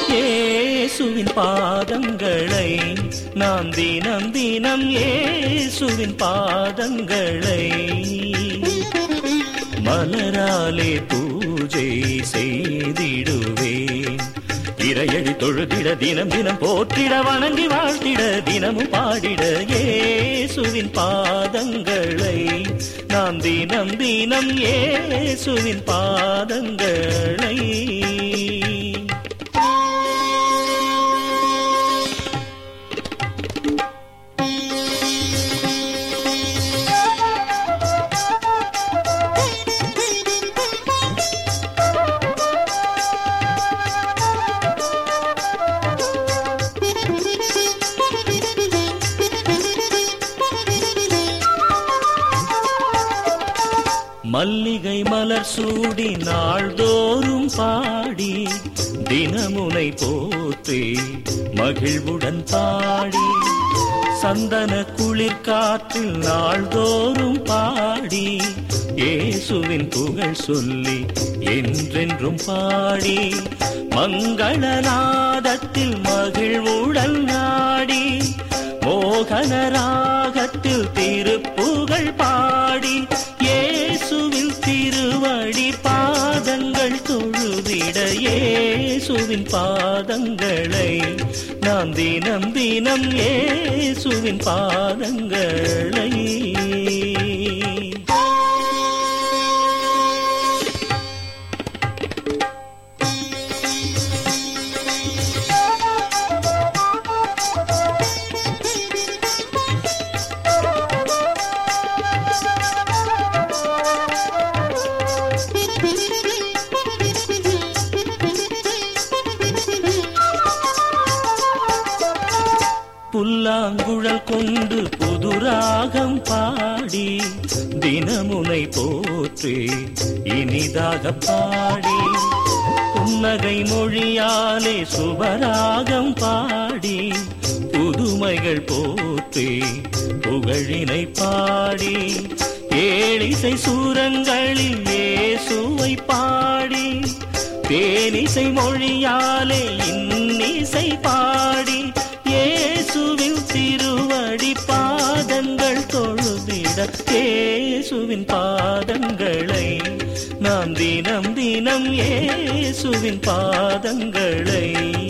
இயேசுவின் பாதங்களை நாம் தினம் தினம் இயேசுவின் பாதங்களை மலராலே பூஜை செய்திடுவேன் இறையடி தொழுதிட தினம் தினம் போற்றிட வணங்கி வாழ்த்திட தினமும் பாடிட இயேசுவின் பாதங்களை நாம் தினம் தினம் இயேசுவின் பாதங்களை மல்லிகை மலர் சூடி நாள்தோறும் பாடி தினமுனை போற்றி மகிழ்வுடன் பாடி சந்தன குளிர் காற்றில் நாள்தோறும் பாடி இயேசுவின் புகழ் சொல்லி என்றென்றும் பாடி மங்களநாதத்தில் மகிழ்வுடன் நாடி மோகன ராகத்தில் திருப்புகழ் பாடி இயேசுவின் திருவடி பாதங்கள் தொழுவிட இயேசுவின் பாதங்களை நாம் தினம் தினம் இயேசுவின் பாதங்களை புல்லாங்குழல் கொண்டு புதுராகம் பாடி தினமுனை போற்றி இனிதாக பாடி புன்னகை மொழியாலே சுபராகம் பாடி புதுமைகள் போற்றி புகழினை பாடி ஏழிசை சூரங்களில் இயேசுவை பாடி தேனிசை மொழியாலே இன்னிசை பாடி இயேசுவின் திருவடி பாதங்கள் தொழுதிட இயேசுவின் பாதங்களை நாம் தினம் தினம் இயேசுவின் பாதங்களை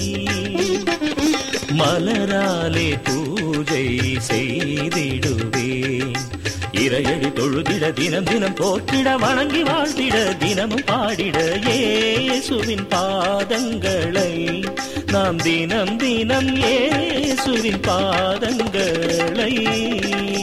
மலராலே பூஜை செய்திடுவேன் இறையடி தொழுதிட தினம் தினம் போற்றிட வணங்கி வாழ்த்திட தினமும் பாடிட இயேசுவின் பாதங்களை நாம் தினம் தினம் இயேசுவின் பாதங்களை